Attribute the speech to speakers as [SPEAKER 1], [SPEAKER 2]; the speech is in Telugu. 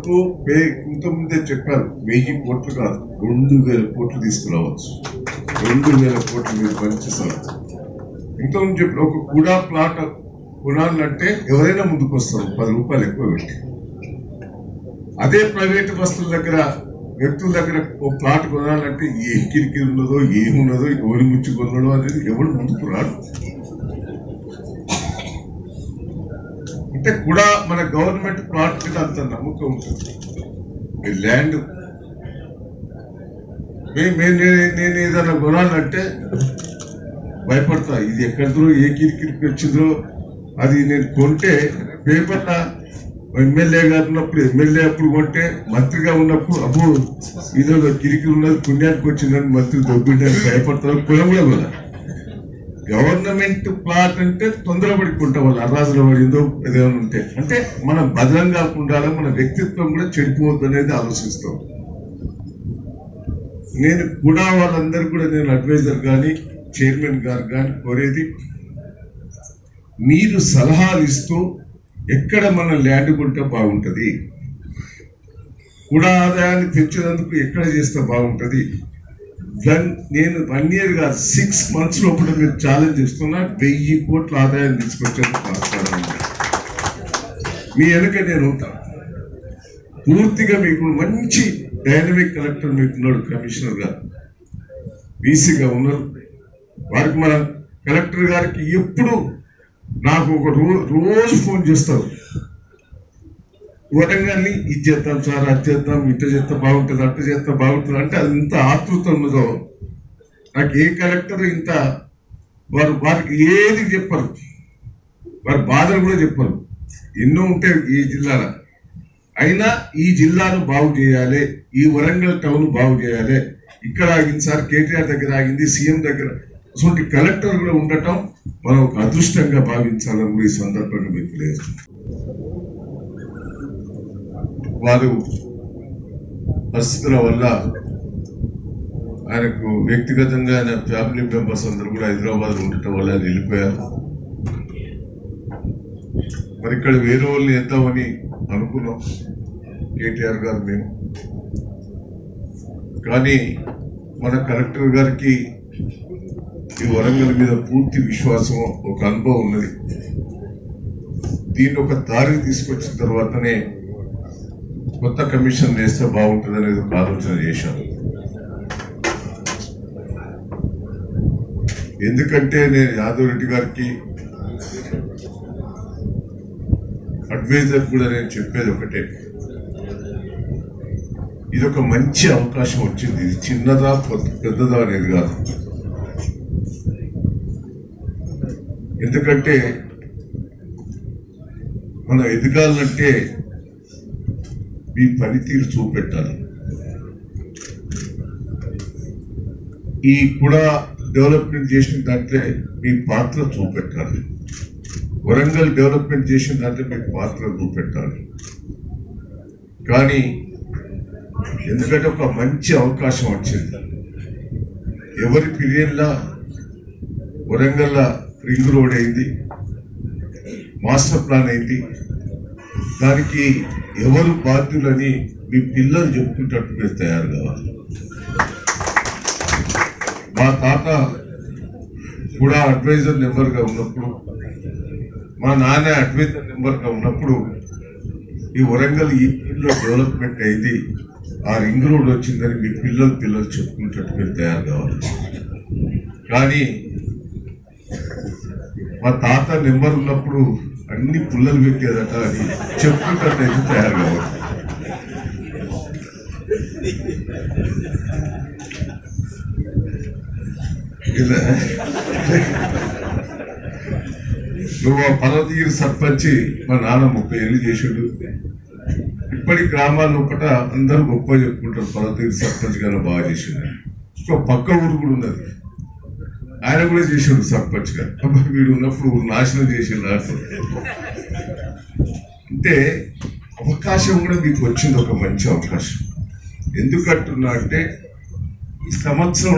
[SPEAKER 1] వరకు వే- ఇంతకుముందే చెప్పారు వెయ్యి కోట్లు కాదు రెండు వేల కోట్లు తీసుకురావచ్చు రెండు వేల కోట్లు మీరు పనిచేస్తారు ఇంతకుముందు చెప్పిన ఒక కూడా ప్లాట్ కొనాలంటే ఎవరైనా ముందుకు వస్తారు పది రూపాయలు ఎక్కువ పెట్టి అదే ప్రైవేట్ బస్సుల దగ్గర వ్యక్తుల దగ్గర ఓ ప్లాట్ కొనాలంటే ఏ కిరికిరి ఉన్నదో ఏమున్నదో ఎవరి ముచ్చి కొన్నాడో అనేది ఎవరు ముందుకు రాడు అంటే కూడా మన గవర్నమెంట్ ప్లాట్ మీద అంత నమ్మకం ఉంటుంది ఈ ల్యాండ్ మే- మే- నేను నేను ఏదైనా కొనాలంటే భయపడతా ఇది ఎక్కడిదో ఏ కిరికిరికి వచ్చిందో అది నేను కొంటే పేపర్ల ఎమ్మెల్యే గారు ఉన్నప్పుడు ఎమ్మెల్యే అప్పుడు కొంటే మంత్రిగా ఉన్నప్పుడు అబ్బో ఇదో కిరికిరి ఉన్నది పుణ్యానికి వచ్చిందని మంత్రి దొబ్బిండని భయపడతారు కులం కూడా కూడా గవర్నమెంట్ ప్లాట్ అంటే తొందరపడి కొంటాం వాళ్ళు అర్రాజులో పడిందో ఏదైనా ఉంటే అంటే మనం భద్రంగా ఉండాలి మన వ్యక్తిత్వం కూడా చెడిపోవద్దు అనేది ఆలోచిస్తాం నేను కూడా వాళ్ళందరూ కూడా నేను అడ్వైజర్ కానీ చైర్మన్ గారు కానీ కోరేది మీరు సలహాలు ఇస్తూ ఎక్కడ మన ల్యాండ్ కొంటే బాగుంటుంది కూడా ఆదాయాన్ని తెచ్చేందుకు ఎక్కడ చేస్తే బాగుంటుంది వన్ నేను వన్ ఇయర్ కాదు సిక్స్ మంత్స్ లోపల మీరు ఛాలెంజ్ ఇస్తున్నా వెయ్యి కోట్ల ఆదాయం తీసుకొచ్చేందుకు ఆస్కారం ఉంది. మీ వెనక నేను ఉంటా పూర్తిగా మీకు మంచి డైనమిక్ కలెక్టర్ మీకు ఉన్నాడు కమిషనర్ గారు బీసీగా ఉన్నారు వారికి మన కలెక్టర్ గారికి ఎప్పుడు నాకు ఒక రో రోజు ఫోన్ చేస్తారు వరంగల్ని ఇది చేద్దాం సార్ అది చేద్దాం ఇట్ట చేస్తే బాగుంటుంది అట్ట చేస్తే బాగుంటుంది అంటే అది ఇంత ఆతృత ఉన్నదో నాకు ఏ కలెక్టర్ ఇంత వారు వారికి ఏది చెప్పరు వారి బాధలు కూడా చెప్పరు ఎన్నో ఉంటాయి ఈ జిల్లాలో అయినా ఈ జిల్లాను బాగు చేయాలి ఈ వరంగల్ టౌన్ బాగు చేయాలి ఇక్కడ ఆగింది సార్ కేటీఆర్ దగ్గర ఆగింది సీఎం దగ్గర అటువంటి కలెక్టర్ కూడా ఉండటం మనం ఒక అదృష్టంగా భావించాలని కూడా ఈ సందర్భంగా మీకు తెలియజేస్తున్నాను వారు పరిస్థితుల వల్ల ఆయనకు వ్యక్తిగతంగా ఆయన ఫ్యామిలీ మెంబర్స్ అందరూ కూడా హైదరాబాద్ ఉండటం వల్ల ఆయన వెళ్ళిపోయారు మరి ఇక్కడ వేరే వాళ్ళని వేద్దామని అనుకున్నాం కేటీఆర్ గారు మేము కానీ మన కలెక్టర్ గారికి ఈ వరంగల్ మీద పూర్తి విశ్వాసం ఒక అనుభవం ఉన్నది దీన్ని ఒక దారి తీసుకొచ్చిన తర్వాతనే కొత్త కమిషన్ వేస్తే బాగుంటుంది అనేది ఒక ఆలోచన చేశాను ఎందుకంటే నేను యాదవ్ రెడ్డి గారికి అడ్వైజర్ కూడా నేను చెప్పేది ఒకటే ఇది ఒక మంచి అవకాశం వచ్చింది ఇది చిన్నదా పెద్ద- పెద్దదా అనేది కాదు ఎందుకంటే మనం ఎదగాలంటే మీ పనితీరు చూపెట్టాలి ఈ కూడా డెవలప్మెంట్ చేసిన దాంట్లో మీ పాత్ర చూపెట్టాలి వరంగల్ డెవలప్మెంట్ చేసిన దాంట్లో మీ పాత్ర చూపెట్టాలి కానీ ఎందుకంటే ఒక మంచి అవకాశం వచ్చింది ఎవరి పీరియడ్లా వరంగల్ రింగ్ రోడ్ అయింది మాస్టర్ ప్లాన్ అయింది దానికి ఎవరు బాధ్యులని మీ పిల్లలు చెప్పుకుంటట్టు మీరు తయారు కావాలి మా తాత కూడా అడ్వైజర్ నెంబర్గా ఉన్నప్పుడు మా నాన్న అడ్వైజర్ నెంబర్గా ఉన్నప్పుడు ఈ వరంగల్ ఈ లో డెవలప్మెంట్ అయింది ఆ రింగ్ రోడ్ వచ్చిందని మీ పిల్లలు పిల్లలు చెప్పుకునేటట్టు మీరు తయారు కావాలి కానీ మా తాత నెంబర్ ఉన్నప్పుడు అన్ని పుల్లలు పెట్టేదట అని చెప్పుకుంటే అయితే తయారు కావాలి ఇలా నువ్వు ఆ పర్వతగిరి సర్పంచి మా నాన్న ముప్పై ఏళ్ళు చేసాడు ఇప్పటి గ్రామాల ఒకట అందరూ గొప్ప చెప్పుకుంటారు పర్వతగిరి సర్పంచ్ గారు బాగా చేసిండు ఇంకో పక్క ఊరు కూడా ఉన్నది ఆయన కూడా చేసాడు సర్పంచ్ గారు అబ్బా వీడు ఉన్నప్పుడు ఊరు నాశనం చేసిండు అంటే అవకాశం కూడా మీకు వచ్చింది ఒక మంచి అవకాశం ఎందుకంటున్నా అంటే ఈ సంవత్సరం